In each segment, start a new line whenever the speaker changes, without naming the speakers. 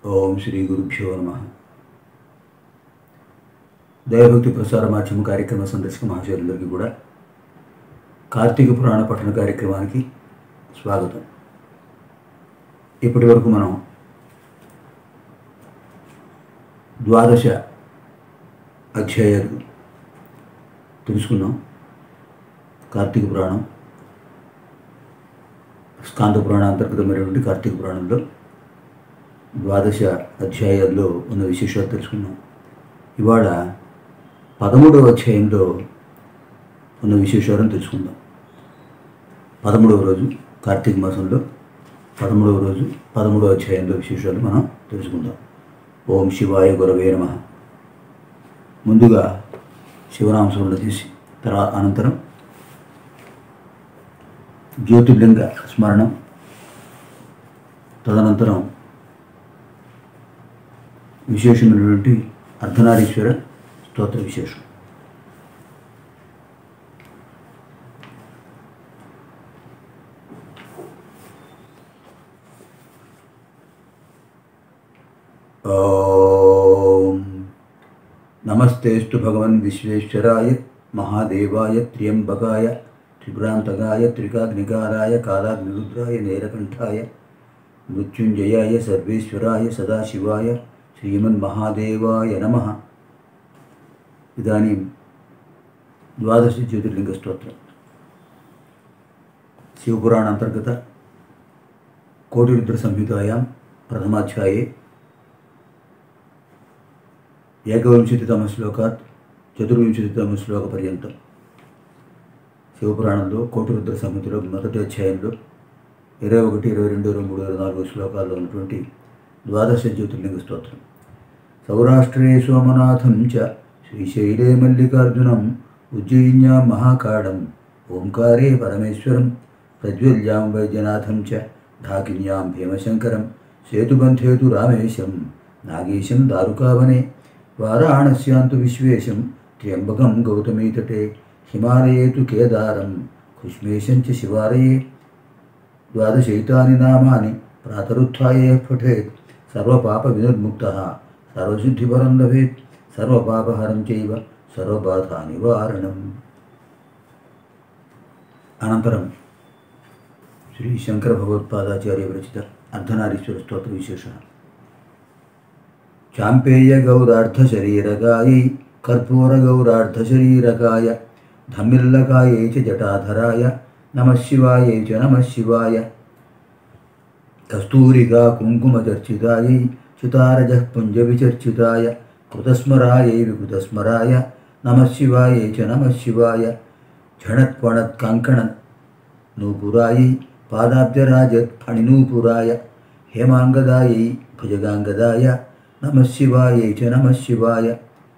ఓం శ్రీ గురుభ్యో నమ దైవభక్తి ప్రసార మాధ్యమ కార్యక్రమ సందర్శక మహాశయులందరికీ కూడా కార్తీక పురాణ పఠన కార్యక్రమానికి స్వాగతం ఇప్పటి వరకు మనం ద్వాదశ అధ్యాయాలు తెలుసుకున్నాం కార్తీక పురాణం స్కాంద పురాణ అంతర్గతమైనటువంటి కార్తీక పురాణంలో ద్వాదశ అధ్యాయాల్లో ఉన్న విశేషాలు తెలుసుకున్నాం ఇవాళ పదమూడవ అధ్యాయంలో ఉన్న విశేషాలను తెలుసుకుందాం పదమూడవ రోజు కార్తీక మాసంలో పదమూడవ రోజు పదమూడవ అధ్యాయంలో విశేషాలు మనం తెలుసుకుందాం ఓం శివాయ గురవే నమ ముందుగా శివనామస్మరణ తీసి తర్వాత అనంతరం జ్యోతిర్లింగ స్మరణం తదనంతరం విశేషమైనటువంటి అర్ధనారీశ్వర స్తోత్ర విశేషం ఓం నమస్తేస్తు భగవన్ విశ్వేశ్వరాయ మహాదేవాయ త్ర్యంబకాయ త్రిభ్రాంతకాయ త్రికాగ్నికారాయ కాలాగ్నిరుద్రాయ నీలకంఠాయ మృత్యుంజయాయ సర్వేశ్వరాయ సదాశివాయ శ్రీమన్మహాదేవాయ నమ ఇదాनीं ద్వాదశ జ్యోతిర్లింగ స్తోత్రం శివపురాణ అంతర్గత కోటిరుద్ర సంహితాయాం ప్రథమాధ్యాये ఏకవింశతితమ శ్లోకాత్ చతుర్వింశతితమ శ్లోకపర్యంతం శివపురాణంలో కోటిరుద్ర సంహితలో మొదటి అధ్యాయంలో ఇరవై ఒకటి ఇరవై రెండు ఇరవై మూడు ఇరవై నాలుగు శ్లోకాల్లో ఉన్నటువంటి ద్వాదశ జ్యోతిర్లింగ స్తోత్రం సౌరాష్ట్రే సోమనాథం చ శ్రీశైలే మల్లికార్జునం ఉజ్జయిన్యాం మహాకాళం ఓంకారే పరమేశ్వరం ప్రజ్వల్యాం వైద్యనాథం చ ఢాకిన్యాం భీమశంకరం సేతుబంధేతు రామేశం నాగేశం దారుకావనే వారాణస్యాంతు విశ్వేశం త్ర్యంబకం గౌతమీతటే హిమాలయే తు కేదారం కుష్మేశం చ శివాలయే ద్వాదశైతాని నామాని ప్రాతరుత్థాయే పఠేత్ సర్వపాప వినుర్ముక్త సర్వశుద్ధిపరం లభేత్ సర్వపాపహరం చైవ సర్వబాధా నివారణం అనంతరం శ్రీ శంకర భగవత్పాదాచార్య విరచిత అర్ధనారీశ్వర స్తోత్ర విశేష చాంపేయ గౌరార్ధశరీరకాయై కర్పూర గౌరార్ధశరీరకాయ ధమ్మిల్లకాయై చ జటాధరాయ నమః శివాయై చ నమః శివాయ కస్తూరికా కుంకుమచర్చితాయై చితారజః పుంజవిచర్చితాయ కృతస్మరాయై వికృతస్మరాయ నమః శివాయై చ నమః శివాయ ఝణత్పణత్ కంకణ నూపురాయై పాదాబ్జరాజత్ ఫణినూపురాయ హేమాంగదాయై భుజగాంగదాయ నమః శివాయై చ నమః శివాయ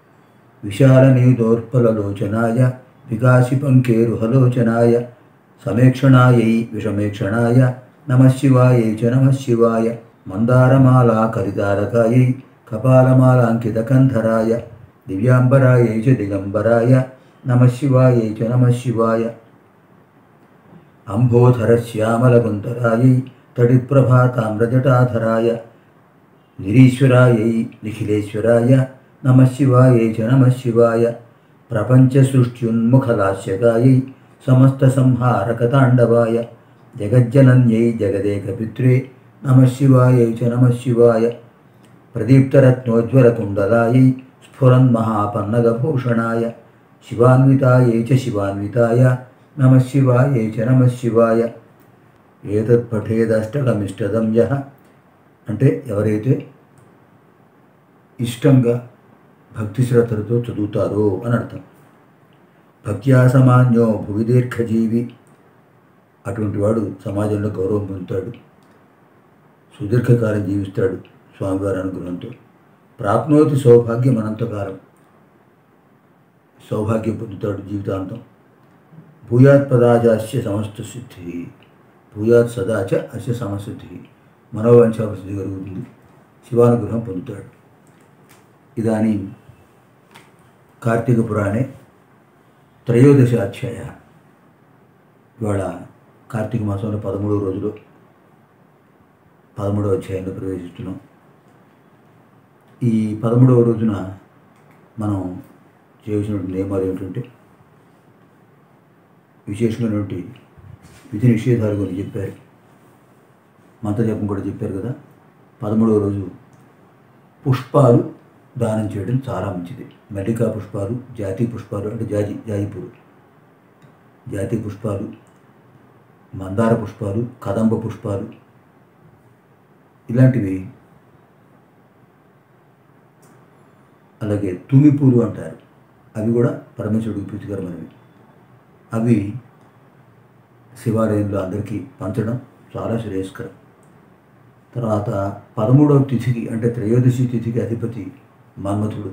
విశాలనీతోత్పలలోచనాయ వికాసిపంకేరుహలోచనాయ సమేక్షణాయై విషమేక్షణాయ నమః శివాయై చ నమః శివాయ మందారమాలా కలితారకాయై కపాలమాలాంకితకంధరాయ దివ్యాంబరాయై చ దిగంబరాయ నమః శివాయై చ నమః శివాయ అంబోధరశ్యామలగుంతరాయై తడిప్రభాతామ్రజటాధరాయ నిరీశ్వరాయై నిఖిలేశ్వరాయ నమః శివాయై చ నమః శివాయ ప్రపంచసృష్ట్యున్ముఖలాస్యకాయై సమస్తసంహారకతాండవాయ జగజ్జనన్యై జగదేకపిత్రే నమః శివాయై చ నమః శివాయ ప్రదీప్తరత్నోజ్వలకుండలాయై స్ఫురన్మహాపన్నగభూషణాయ శివాన్వితాయై చ శివాన్వితాయ నమః శివాయై చ నమః శివాయ ఏతత్పఠేదష్టకమిష్టదం యః అంటే ఎవరైతే ఇష్టంగా భక్తి శ్రద్ధలతో చదువుతారో అని అర్థం భక్త్యా సమాన్యో భువి దీర్ఘజీవి అటువంటి వాడు సమాజంలో గౌరవం పొందుతాడు సుదీర్ఘకాలం జీవిస్తాడు స్వామివారి అనుగ్రహంతో ప్రాప్నోతి సౌభాగ్యం అనంతకాలం సౌభాగ్యం పొందుతాడు జీవితాంతం భూయాత్ పదాచాస్య సమస్త సిద్ధి భూయాత్ సదాచ అస్య సమసిద్ధి మనోవంశాభివృద్ధి కలుగుతుంది శివానుగ్రహం పొందుతాడు ఇదానీ కార్తీక పురాణే త్రయోదశ అధ్యాయ ఇవాళ కార్తీక మాసంలో పదమూడవ రోజులో పదమూడవ అధ్యాయంలో ప్రవేశిస్తున్నాం ఈ పదమూడవ రోజున మనం చేయవలసినటువంటి నియమాలు ఏమిటంటే విశేషమైనటువంటి విధి నిషేధాలు కొన్ని చెప్పారు మంత్రజపం కూడా చెప్పారు కదా పదమూడవ రోజు పుష్పాలు దానం చేయడం చాలా మంచిది మల్లికా పుష్పాలు జాతి పుష్పాలు అంటే జాజి జాజిపూలు జాతి పుష్పాలు మందార పుష్పాలు కదంబ పుష్పాలు ఇలాంటివి అలాగే తుమ్మి పూలు అంటారు అవి కూడా పరమేశ్వరుడికి ప్రీతికరమైనవి అవి శివాలయంలో అందరికీ పంచడం చాలా శ్రేయస్కరం తర్వాత పదమూడవ తిథికి అంటే త్రయోదశి తిథికి అధిపతి మన్మథుడు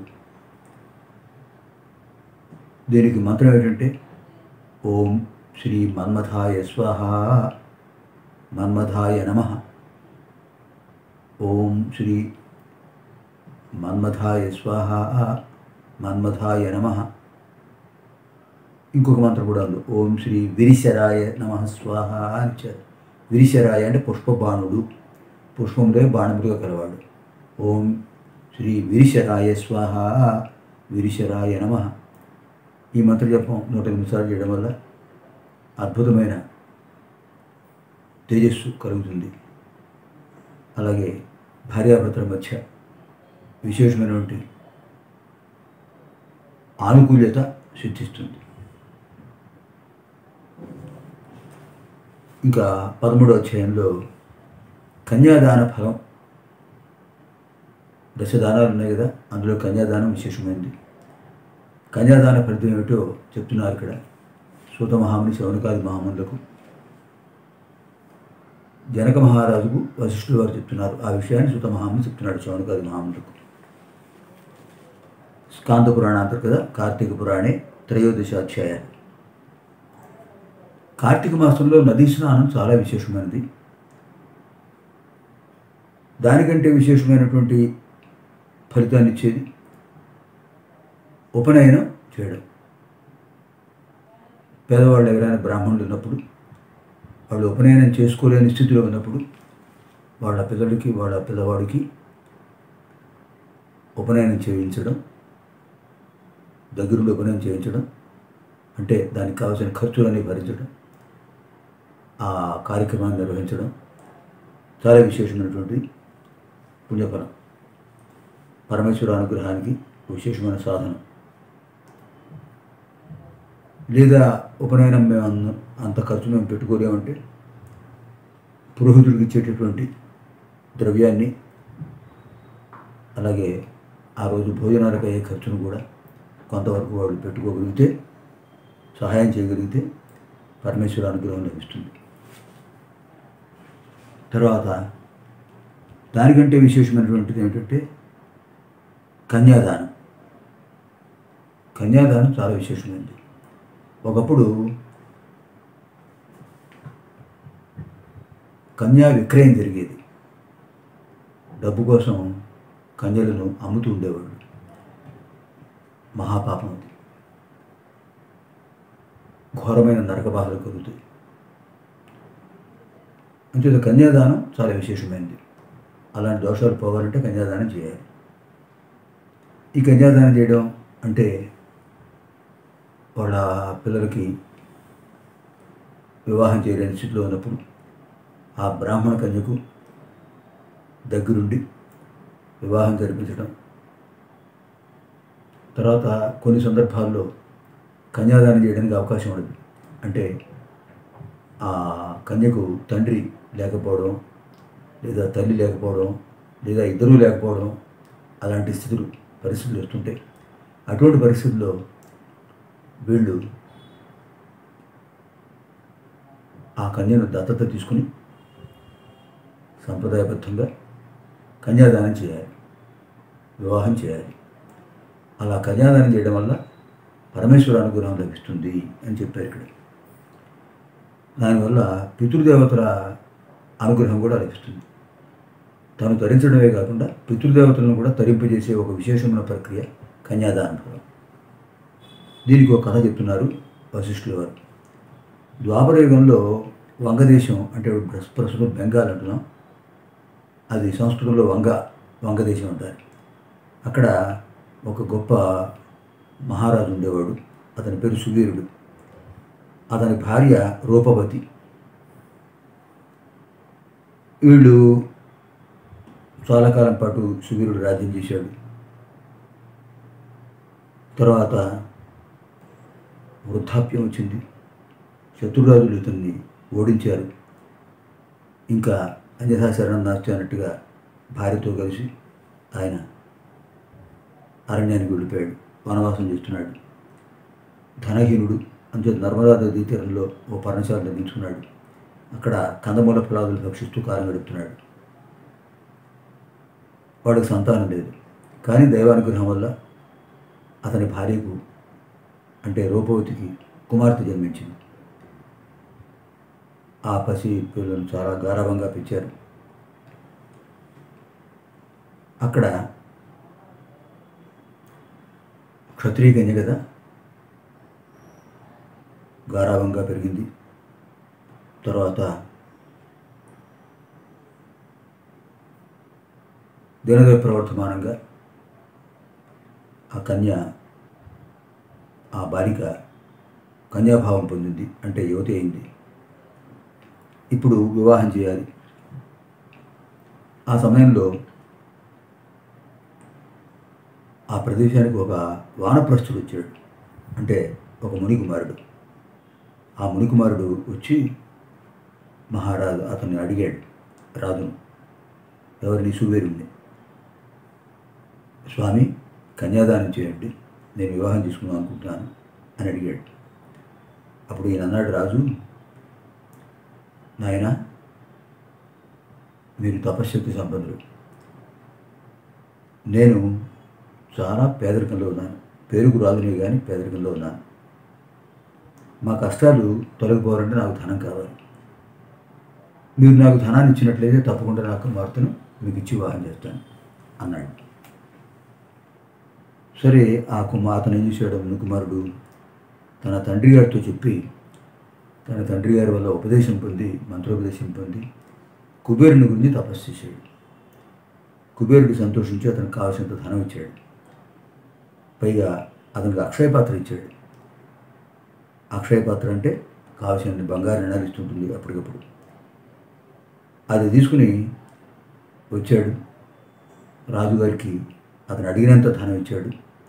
దీనికి మంత్రం ఏంటంటే ఓం శ్రీ మన్మథాయ స్వాహ మన్మథాయ నమ ఓం శ్రీ మన్మథాయ స్వాహ మన్మథాయ నమ ఇంకొక మంత్రం కూడా ఉంది ఓం శ్రీ విరిశరాయ నమ స్వాహ అని ఇచ్చారు విరిశరాయ అంటే పుష్పబాణుడు పుష్పములే బాణములుగా కలవాడు ఓం శ్రీ విరిశరాయ స్వాహ విరిశరాయ నమ ఈ మంత్ర జపం నూట ఎనిమిది సార్లు చేయడం వల్ల అద్భుతమైన తేజస్సు కలుగుతుంది అలాగే భార్యాభర్తల మధ్య విశేషమైనటువంటి ఆనుకూల్యత సిద్ధిస్తుంది ఇంకా పదమూడో అధ్యాయంలో కన్యాదాన ఫలం దశదానాలు ఉన్నాయి కదా అందులో కన్యాదానం విశేషమైంది కన్యాదాన ఫలితం ఏమిటో చెప్తున్నారు ఇక్కడ సూత మహాముని శౌనకాది మహామునులకు జనక మహారాజుకు వశిష్ఠులు వారు చెప్తున్నారు ఆ విషయాన్ని సూత మహాముని చెప్తున్నాడు శౌనకాది మహామునులకు స్కాంద పురాణాంతర్గత కార్తీక పురాణే త్రయోదశాధ్యాయాలు కార్తీక మాసంలో నదీ స్నానం చాలా విశేషమైనది దానికంటే విశేషమైనటువంటి ఫలితాన్ని ఇచ్చేది ఉపనయనం చేయడం పేదవాళ్ళు ఎవరైనా బ్రాహ్మణులు ఉన్నప్పుడు వాళ్ళు ఉపనయనం చేసుకోలేని స్థితిలో ఉన్నప్పుడు వాళ్ళ పిల్లలకి వాళ్ళ పిల్లవాడికి ఉపనయనం చేయించడం దగ్గరుండి ఉపనయనం చేయించడం అంటే దానికి కావాల్సిన ఖర్చులన్నీ భరించడం ఆ కార్యక్రమాన్ని నిర్వహించడం చాలా విశేషమైనటువంటి పుణ్యఫలం పరమేశ్వర అనుగ్రహానికి విశేషమైన సాధన లేదా ఉపనయనం మేము అన్న- అంత ఖర్చు మేము పెట్టుకోలేమంటే పురోహితుడికి ఇచ్చేటటువంటి ద్రవ్యాన్ని అలాగే ఆ రోజు భోజనాలకు అయ్యే ఖర్చును కూడా కొంతవరకు వాళ్ళు పెట్టుకోగలిగితే సహాయం చేయగలిగితే పరమేశ్వర అనుగ్రహం లభిస్తుంది తర్వాత దానికంటే విశేషమైనటువంటిది ఏమిటంటే కన్యాదానం కన్యాదానం చాలా విశేషమైనది ఒకప్పుడు కన్యా విక్రయం జరిగేది డబ్బు కోసం కన్యలను అమ్ముతూ ఉండేవాళ్ళు మహాపాపం అది ఘోరమైన నరక బాధలు కలుగుతాయి అంచేత కన్యాదానం చాలా విశేషమైనది అలాంటి దోషాలు పోవాలంటే కన్యాదానం చేయాలి ఈ కన్యాదానం చేయడం అంటే వాళ్ళ పిల్లలకి వివాహం చేయలేని స్థితిలో ఉన్నప్పుడు ఆ బ్రాహ్మణ కన్యకు దగ్గరుండి వివాహం జరిపించడం తర్వాత కొన్ని సందర్భాల్లో కన్యాదానం చేయడానికి అవకాశం ఉండదు అంటే ఆ కన్యకు తండ్రి లేకపోవడం లేదా తల్లి లేకపోవడం లేదా ఇద్దరూ లేకపోవడం అలాంటి స్థితులు పరిస్థితులు వస్తుంటాయి అటువంటి పరిస్థితుల్లో వీళ్ళు ఆ కన్యను దత్తత తీసుకుని సంప్రదాయబద్ధంగా కన్యాదానం చేయాలి వివాహం చేయాలి అలా కన్యాదానం చేయడం వల్ల పరమేశ్వర అనుగ్రహం లభిస్తుంది అని చెప్పారు ఇక్కడ దానివల్ల పితృదేవతల అనుగ్రహం కూడా లభిస్తుంది తను తరించడమే కాకుండా పితృదేవతలను కూడా తరింపజేసే ఒక విశేషమైన ప్రక్రియ కన్యాదానం ఫలం దీనికి ఒక కథ చెప్తున్నారు వశిష్ఠుల వారు ద్వాపరయుగంలో వంగదేశం అంటే ప్రస్- ప్రస్తుతం బెంగాల్ అంటున్నాం అది సంస్కృతంలో వంగ వంగదేశం అంటారు అక్కడ ఒక గొప్ప మహారాజు ఉండేవాడు అతని పేరు సువీరుడు అతని భార్య రూపవతి వీళ్ళు చాలా కాలం పాటు సువీరుడు రాజ్యం చేశాడు తర్వాత వృద్ధాప్యం వచ్చింది శత్రురాజులు ఇతన్ని ఓడించారు ఇంకా అన్యథా శరణం నాస్తి అన్నట్టుగా భార్యతో కలిసి ఆయన అరణ్యానికి వెళ్ళిపోయాడు వనవాసం చేస్తున్నాడు ధనహీనుడు అంతే నర్మదా నదీ తీరంలో ఓ పర్ణశాల నిర్మించుకున్నాడు అక్కడ కందమూల ఫలాదులు భక్షిస్తూ కాలం గడుపుతున్నాడు వాడికి సంతానం లేదు కానీ దైవానుగ్రహం వల్ల అతని భార్యకు అంటే రూపవతికి కుమార్తె జన్మించింది ఆ పసి పిల్లలను చాలా గారవంగా పెంచారు అక్కడ క్షత్రియ కన్య కదా గారావంగా పెరిగింది తర్వాత దినదయ ప్రవర్తమానంగా ఆ కన్య ఆ బాలిక కన్యాభావం పొందింది అంటే యువతి అయింది ఇప్పుడు వివాహం చేయాలి ఆ సమయంలో ఆ ప్రదేశానికి ఒక వానప్రస్థుడు వచ్చాడు అంటే ఒక మునికుమారుడు ఆ మునికుమారుడు వచ్చి మహారాజు అతన్ని అడిగాడు రాజును ఎవరిని సువేరుణ్ణి స్వామి కన్యాదానం చేయండి నేను వివాహం చేసుకుందాం అనుకుంటున్నాను అని అడిగాడు అప్పుడు ఈయన అన్నాడు రాజు నాయన మీరు తపశ్శక్తి సంపన్నులు నేను చాలా పేదరికంలో ఉన్నాను పేరుకు రాదునే కానీ పేదరికంలో ఉన్నాను మా కష్టాలు తొలగిపోవాలంటే నాకు ధనం కావాలి మీరు నాకు ధనాన్ని ఇచ్చినట్లయితే తప్పకుండా నా కుమార్తెను మీకు ఇచ్చి వివాహం చేస్తాను అన్నాడు సరే ఆ కుమార్ అతను ఏం చేశాడు ముని కుమారుడు తన తండ్రి గారితో చెప్పి తన తండ్రి గారి వల్ల ఉపదేశం పొంది మంత్రోపదేశం పొంది కుబేరుని గురించి తపస్సు చేశాడు కుబేరుడు సంతోషించి అతనికి కావాల్సినంత ధనం ఇచ్చాడు పైగా అతనికి అక్షయ పాత్ర ఇచ్చాడు అక్షయ పాత్ర అంటే కావాల్సిన బంగారు నిణాలు ఇస్తుంటుంది అప్పటికప్పుడు అది తీసుకుని వచ్చాడు రాజుగారికి అతను అడిగినంత ధనం ఇచ్చాడు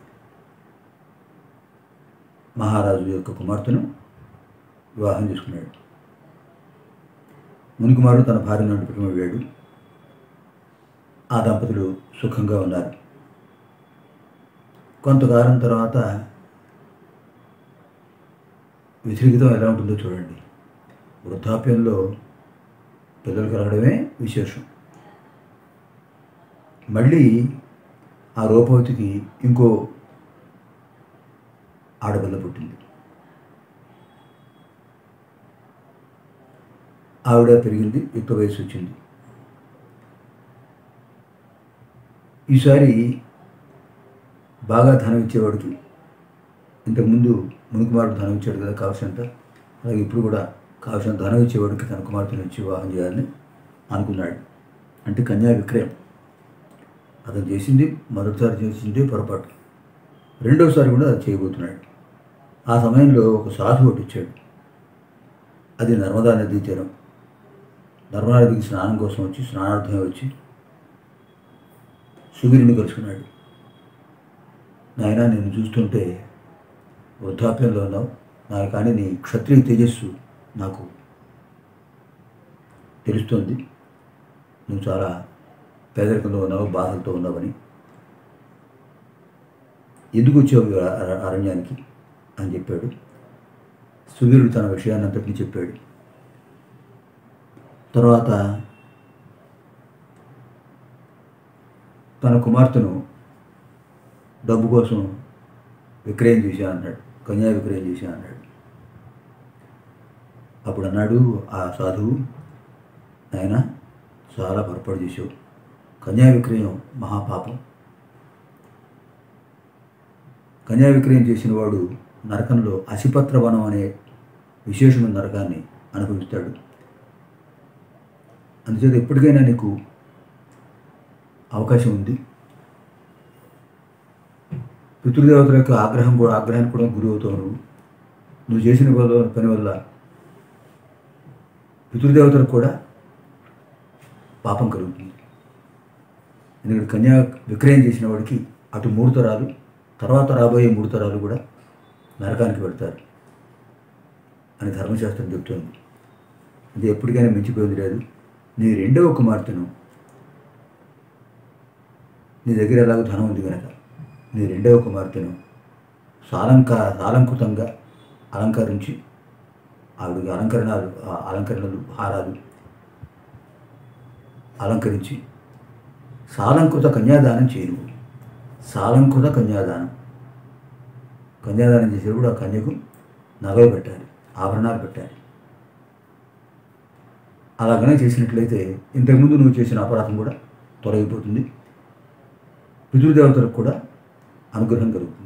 మహారాజు యొక్క కుమార్తెను వివాహం చేసుకున్నాడు మునికుమారుడు తన భార్యను నడుపుకుపోయాడు ఆ దంపతులు సుఖంగా ఉన్నారు కొంతకాలం తర్వాత వ్యతిరేకతం ఎలా ఉంటుందో చూడండి వృద్ధాప్యంలో పిల్లలు కలగడమే విశేషం మళ్ళీ ఆ రూపవతికి ఇంకో ఆడపిల్ల పుట్టింది ఆవిడ పెరిగింది యుక్త వయసు వచ్చింది ఈసారి బాగా ధనం ఇచ్చేవాడికి ఇంతకుముందు మునికుమారుడు ధనం ఇచ్చాడు కదా కావలసినంత అలాగే ఇప్పుడు కూడా కావలసిన ధనం ఇచ్చేవాడికి తన కుమార్తెను ఇచ్చి వివాహం చేయాలని అనుకున్నాడు అంటే కన్యా విక్రయం అతను చేసింది మొదటిసారి చేసింది పొరపాటు రెండోసారి కూడా అది చేయబోతున్నాడు ఆ సమయంలో ఒక సాధువు ఒకటి ఇచ్చాడు అది నర్మదా నదీ తీరం నర్మదా నదికి స్నానం కోసం వచ్చి స్నానార్థమే వచ్చి సుగిరిని కలుసుకున్నాడు నాయన నేను చూస్తుంటే వృద్ధాప్యంలో ఉన్నావు నాకు కానీ నీ క్షత్రియ తేజస్సు నాకు తెలుస్తోంది నువ్వు చాలా పేదరికంలో ఉన్నావు బాధలతో ఉన్నావని ఎందుకు వచ్చావు ఈ అర- అరణ్యానికి అని చెప్పాడు సువీరుడు తన విషయాన్ని అంతటినీ చెప్పాడు తర్వాత తన కుమార్తెను డబ్బు కోసం విక్రయం చేశా అన్నాడు కన్యా విక్రయం చేశా అన్నాడు అప్పుడు అన్నాడు ఆ సాధువు ఆయన చాలా పొరపాటు చేసావు కన్యా విక్రయం మహాపాపం కన్యా విక్రయం చేసిన వాడు నరకంలో అసిపత్ర వనం అనే విశేషమైన నరకాన్ని అనుభవిస్తాడు అందుచేత ఎప్పటికైనా నీకు అవకాశం ఉంది పితృదేవతల యొక్క ఆగ్రహం కూడా ఆగ్రహానికి కూడా గురి అవుతావు నువ్వు నువ్వు చేసిన వల్ల- పని వల్ల పితృదేవతలకు కూడా పాపం కలుగుతుంది ఎందుకంటే కన్యా విక్రయం చేసిన వాడికి అటు మూడు తరాలు తర్వాత రాబోయే మూడు తరాలు కూడా నరకానికి పెడతారు అని ధర్మశాస్త్రం చెప్తోంది ఇది ఎప్పటికైనా మించిపోయింది లేదు నీ రెండవ కుమార్తెను నీ దగ్గర ఎలాగో ధనం ఉంది కనుక నీ రెండవ కుమార్తెను సాలంకా సాలంకృతంగా అలంకరించి ఆవిడకి అలంకరణలు ఆ అలంకరణలు హారాలు అలంకరించి సాలంకృత కన్యాదానం చేయను సాలంకృత కన్యాదానం కన్యాదానం చేసేటప్పుడు ఆ కన్యకు నగలు పెట్టాలి ఆభరణాలు పెట్టాలి అలాగనే చేసినట్లయితే ఇంతకుముందు నువ్వు చేసిన అపరాధం కూడా తొలగిపోతుంది పితృదేవతలకు కూడా అనుగ్రహం కలుగుతుంది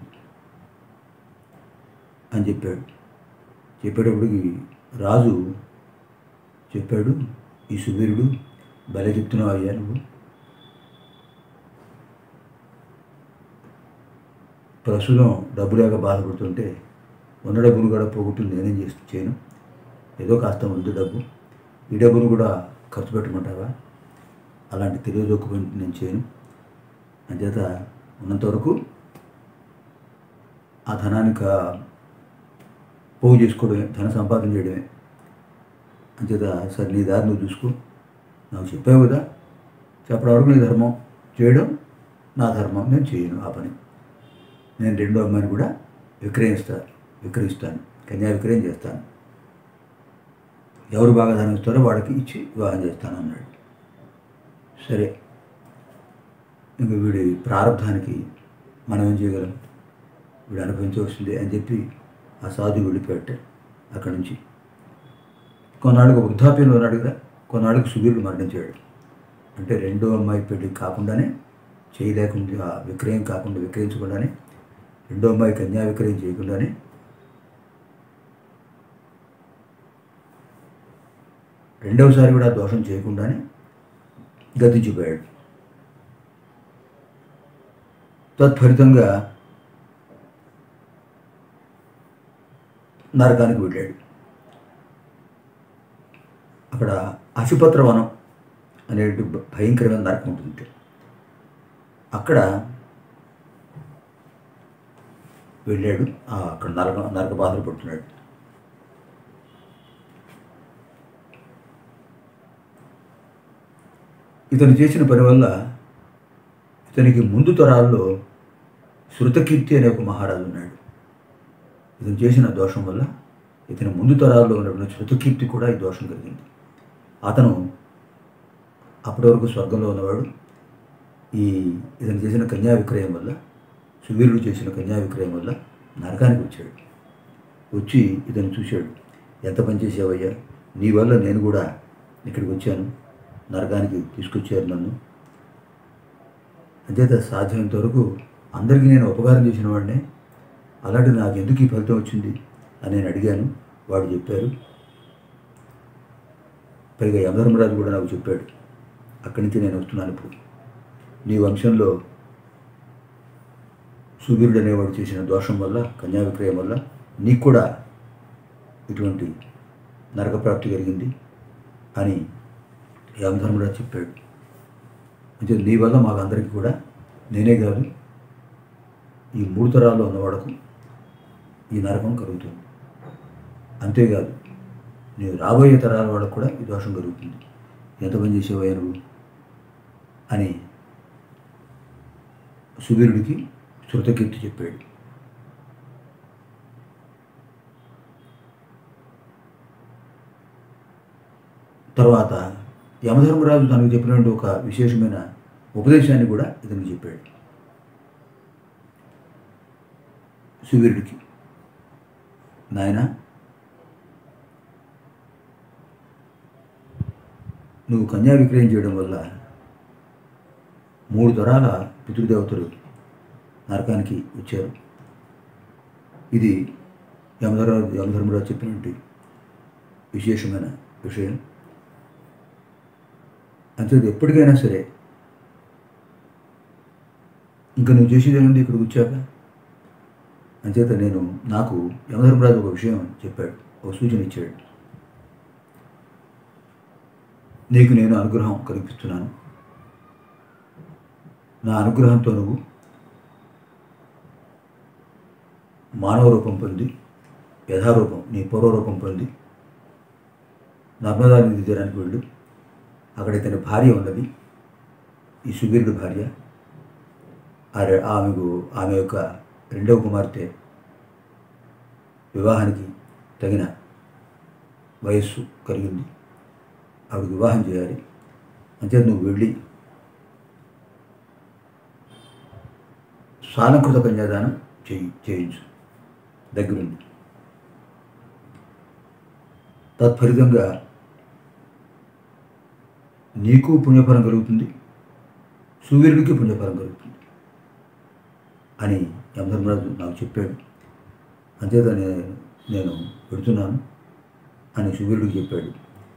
అని చెప్పాడు చెప్పేటప్పటికి రాజు చెప్పాడు ఈ సువీరుడు భలే చెప్తున్నావు అయ్యా నువ్వు ప్రస్తుతం డబ్బు లేక బాధపడుతుంటే ఉన్న డబ్బును కూడా పోగొట్టు నేనేం చేస్తూ చేయను ఏదో కాస్త ఉంది డబ్బు ఈ డబ్బును కూడా ఖర్చు పెట్టమంటావా అలాంటి తెలియదొక్కు పని నేను చేయను అంచేత ఉన్నంత వరకు ఆ ధనాన్ని కా- పోగు చేసుకోవడమే ధన సంపాదన చేయడమే అంచేత సరే నీ దారి నువ్వు చూసుకో నాకు చెప్పావు కదా చెప్పడం వరకు నీ ధర్మం చేయడం నా ధర్మం నేను చేయను ఆ పని నేను రెండో అమ్మాయిని కూడా విక్రయిస్తాను విక్రయిస్తాను కన్యా విక్రయం చేస్తాను ఎవరు బాగా ధనం ఇస్తారో వాళ్ళకి ఇచ్చి వివాహం చేస్తాను అన్నాడు సరే ఇంక వీడి ప్రారంధానికి మనం ఏం చేయగలం వీడు అనుభవించవలసిందే అని చెప్పి ఆ సాధువు వెళ్ళిపోయాట అక్కడి నుంచి కొన్నాళ్ళకు వృద్ధాప్యంలో ఉన్నాడు కదా కొన్నాళ్ళకు సువీరుడు మరణించాడు అంటే రెండో అమ్మాయి పెళ్లి కాకుండానే చేయలేకుండా విక్రయం కాకుండా విక్రయించకుండానే రెండో అమ్మాయి కన్యా విక్రయం చేయకుండానే రెండవసారి కూడా దోషం చేయకుండానే గతించిపోయాడు తత్ఫలితంగా నరకానికి వెళ్ళాడు అక్కడ అశుపత్ర వనం అనే భయంకరమైన నరకం ఉంటుంది అక్కడ వెళ్ళాడు ఆ అక్కడ నరక నరక బాధలు పడుతున్నాడు ఇతను చేసిన పని వల్ల ఇతనికి ముందు తరాల్లో శృతకీర్తి అనే ఒక మహారాజు ఉన్నాడు ఇతను చేసిన దోషం వల్ల ఇతని ముందు తరాల్లో ఉన్నటువంటి శృతకీర్తి కూడా ఈ దోషం కలిగింది అతను అప్పటి వరకు స్వర్గంలో ఉన్నవాడు ఈ ఇతను చేసిన కన్యా విక్రయం వల్ల సువీరుడు చేసిన కన్యా విక్రయం వల్ల నరకానికి వచ్చాడు వచ్చి ఇతను చూశాడు ఎంత పని చేసావయ్యా నీ వల్ల నేను కూడా ఇక్కడికి వచ్చాను నరకానికి తీసుకొచ్చారు నన్ను అంచేత సాధ్యమైనంత వరకు అందరికీ నేను ఉపకారం చేసిన వాడినే అలాంటి నాకు ఎందుకు ఈ ఫలితం వచ్చింది అని నేను అడిగాను వాడు చెప్పారు పైగా యమధర్మరాజు కూడా నాకు చెప్పాడు అక్కడి నుంచి నేను వస్తున్నాను ఇప్పుడు నీ వంశంలో సువీరుడు అనేవాడు చేసిన దోషం వల్ల కన్యా విక్రయం వల్ల నీకు కూడా ఇటువంటి నరకప్రాప్తి కలిగింది అని యమధర్మరాజు చెప్పాడు అంటే నీ వల్ల మాకందరికీ కూడా నేనే కాదు ఈ మూడు తరాల్లో ఉన్నవాడకు ఈ నరకం కలుగుతుంది అంతేకాదు నీవు రాబోయే తరాల వాళ్ళకు కూడా ఈ దోషం కలుగుతుంది ఎంత పని చేసేవయ్యా నువ్వు అని సువీరుడికి శృతకీర్తి చెప్పాడు తర్వాత యమధర్మరాజు తనకు చెప్పినటువంటి ఒక విశేషమైన ఉపదేశాన్ని కూడా ఇతనికి చెప్పాడు సువీరుడికి నాయన నువ్వు కన్యా విక్రయం చేయడం వల్ల మూడు తరాల పితృదేవతలు నరకానికి వచ్చారు ఇది యమధర్మరాజు యమధర్మరాజు చెప్పినటువంటి విశేషమైన విషయం అంతే ఎప్పటికైనా సరే ఇంకా నువ్వు చేసేది ఏముంది ఇక్కడికి వచ్చాక అంచేత నేను నాకు యమధర్మరాజు ఒక విషయం చెప్పాడు ఒక సూచన ఇచ్చాడు నీకు నేను అనుగ్రహం కల్పిస్తున్నాను నా అనుగ్రహంతో నువ్వు మానవ రూపం పొంది యథారూపం నీ పూర్వరూపం పొంది నర్మదా నది తీరానికి వెళ్ళు అక్కడ ఇతని భార్య ఉన్నది ఈ సువీరుడు భార్య ఆ రె- ఆమెకు ఆమె యొక్క రెండవ కుమార్తె వివాహానికి తగిన వయస్సు కలిగింది ఆవిడ వివాహం చేయాలి అంతే నువ్వు వెళ్ళి సాలంకృత కన్యాదానం చేయి చేయించు దగ్గరుండి తత్ఫలితంగా నీకు పుణ్యఫలం కలుగుతుంది సూర్యుడికి పుణ్యఫలం కలుగుతుంది అని యమధర్మరాజు నాకు చెప్పాడు అంచేత నే- నేను పెడుతున్నాను అని సూర్యుడికి చెప్పాడు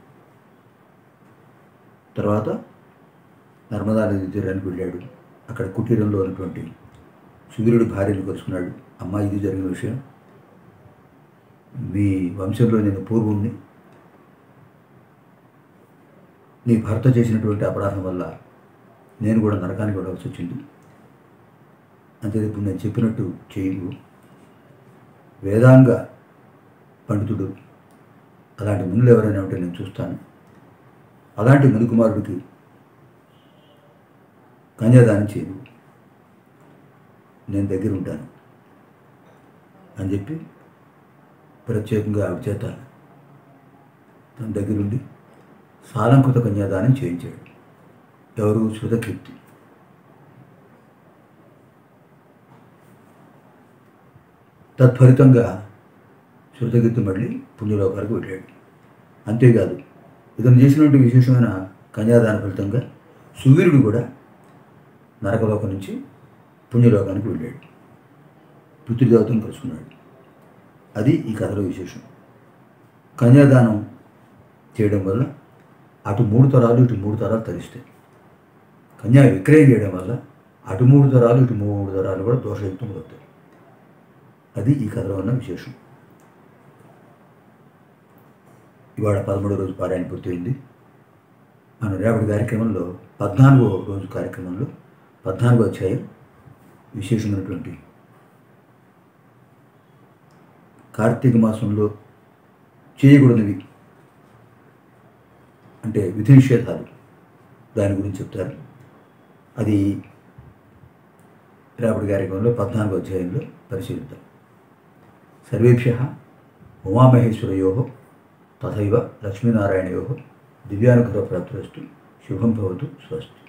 తర్వాత నర్మదా నది తీరానికి వెళ్ళాడు అక్కడ కుటీరంలో ఉన్నటువంటి సూర్యుడి భార్యను కలుసుకున్నాడు అమ్మ ఇది జరిగిన విషయం మీ వంశంలో నేను పూర్వుణ్ణి నీ భర్త చేసినటువంటి అపరాధం వల్ల నేను కూడా నరకానికి వెళ్ళవలసి వచ్చింది అంతే ఇప్పుడు నేను చెప్పినట్టు చేయు వేదాంగ పండితుడు అలాంటి మునులు ఎవరైనా ఉంటే నేను చూస్తాను అలాంటి మునికుమారుడికి కన్యాదానం చేయను నేను దగ్గర ఉంటాను అని చెప్పి ప్రత్యేకంగా ఆవిడ చేత తన దగ్గరుండి సాలంకృత కన్యాదానం చేయించాడు ఎవరు శృతకీర్తి తత్ఫలితంగా శృతకీర్తి మళ్ళీ పుణ్యలోకాలకు వెళ్ళాడు అంతేకాదు ఇతను చేసినటువంటి విశేషమైన కన్యాదాన ఫలితంగా సువీరుడు కూడా నరకలోకం నుంచి పుణ్యలోకానికి వెళ్ళాడు పితృదేవతను కలుసుకున్నాడు అది ఈ కథలో విశేషం కన్యాదానం చేయడం వల్ల అటు మూడు తరాలు ఇటు మూడు తరాలు తరిస్తాయి కన్యా విక్రయం చేయడం వల్ల అటు మూడు తరాలు ఇటు మూడు తరాలు కూడా దోషయుక్తం అవుతాయి అది ఈ కథలో ఉన్న విశేషం ఇవాళ పదమూడో రోజు పారాయణ పూర్తయింది మన రేపటి కార్యక్రమంలో పద్నాలుగో రోజు కార్యక్రమంలో పద్నాలుగో అధ్యాయం విశేషమైనటువంటి కార్తీక మాసంలో చేయకూడనివి అంటే విధి నిషేధాలు దాని గురించి చెప్తారు అది రేపటి కార్యక్రమంలో పద్నాలుగో అధ్యాయంలో పరిశీలిద్దాం సర్వేభ్య ఉమామహేశ్వరయో తథైవ లక్ష్మీనారాయణయో దివ్యానుగ్రహ ప్రాప్తిరస్తు శుభం భవతు స్వస్తి